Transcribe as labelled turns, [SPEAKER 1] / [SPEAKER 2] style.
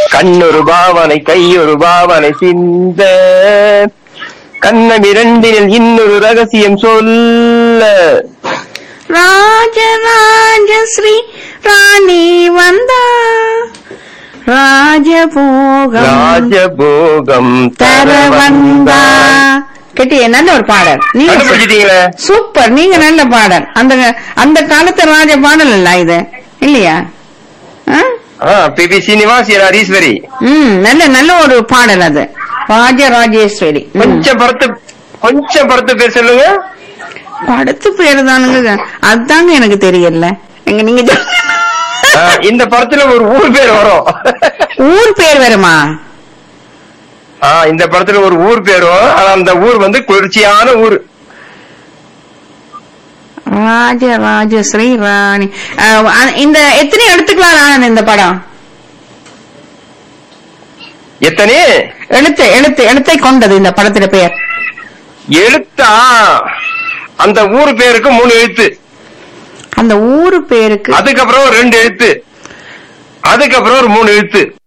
[SPEAKER 1] கண்ணொரு பாவனை கையொரு பாவனை சிந்த கண்ணம் இரண்டினில் இன்னொரு ரகசியம் சொல்ல
[SPEAKER 2] ராஜராஜ ஸ்ரீ ராணி வந்தா ராஜபோகம்
[SPEAKER 1] ராஜபோகம்
[SPEAKER 2] தர வந்தா கேட்டியே நல்ல ஒரு பாடல் நீங்க
[SPEAKER 1] கண்டுபிடிச்சிட்டீங்களே
[SPEAKER 2] சூப்பர் நீங்க நல்ல பாடல் அந்த அந்த காலத்து ராஜ பாடல் இல்ல இது இல்லையா ஆ?
[SPEAKER 1] பி பி சீனிவாஸ் ஹரீஸ்வரி
[SPEAKER 2] ம் நல்ல நல்ல ஒரு பாடல் அது ராஜராஜேஸ்வரி ம்.
[SPEAKER 1] கொஞ்சம் படத்து கொஞ்சம் படத்து பேர் சொல்லுங்க
[SPEAKER 2] படத்து பேரு தானுங்க அதுதாங்க எனக்கு தெரியல எங்க நீங்க சொ-
[SPEAKER 1] ஆ, இந்த படத்துல ஒரு ஊர் பேர் வரும்
[SPEAKER 2] ஊர் பேர் வருமா
[SPEAKER 1] ஆ, இந்த படத்துல ஒரு ஊர் பேர் வரும் ஆனா அந்த ஊர் வந்து குளிர்ச்சியான ஊர்
[SPEAKER 2] ராஜராஜ ஸ்ரீ ராணி அஹ், அ- இந்த எத்தனை எழுத்துக்களால் ஆனது இந்த படம்
[SPEAKER 1] எத்தனை
[SPEAKER 2] எழுத்து எழுத்து எழுத்தை கொண்டது இந்த படத்துல பெயர்
[SPEAKER 1] எழுத்தா அந்த ஊர் பேருக்கு மூணு எழுத்து
[SPEAKER 2] அந்த ஊரு பேருக்கு
[SPEAKER 1] அதுக்கப்புறம் ஒரு ரெண்டு எழுத்து அதுக்கப்புறம் ஒரு மூணு எழுத்து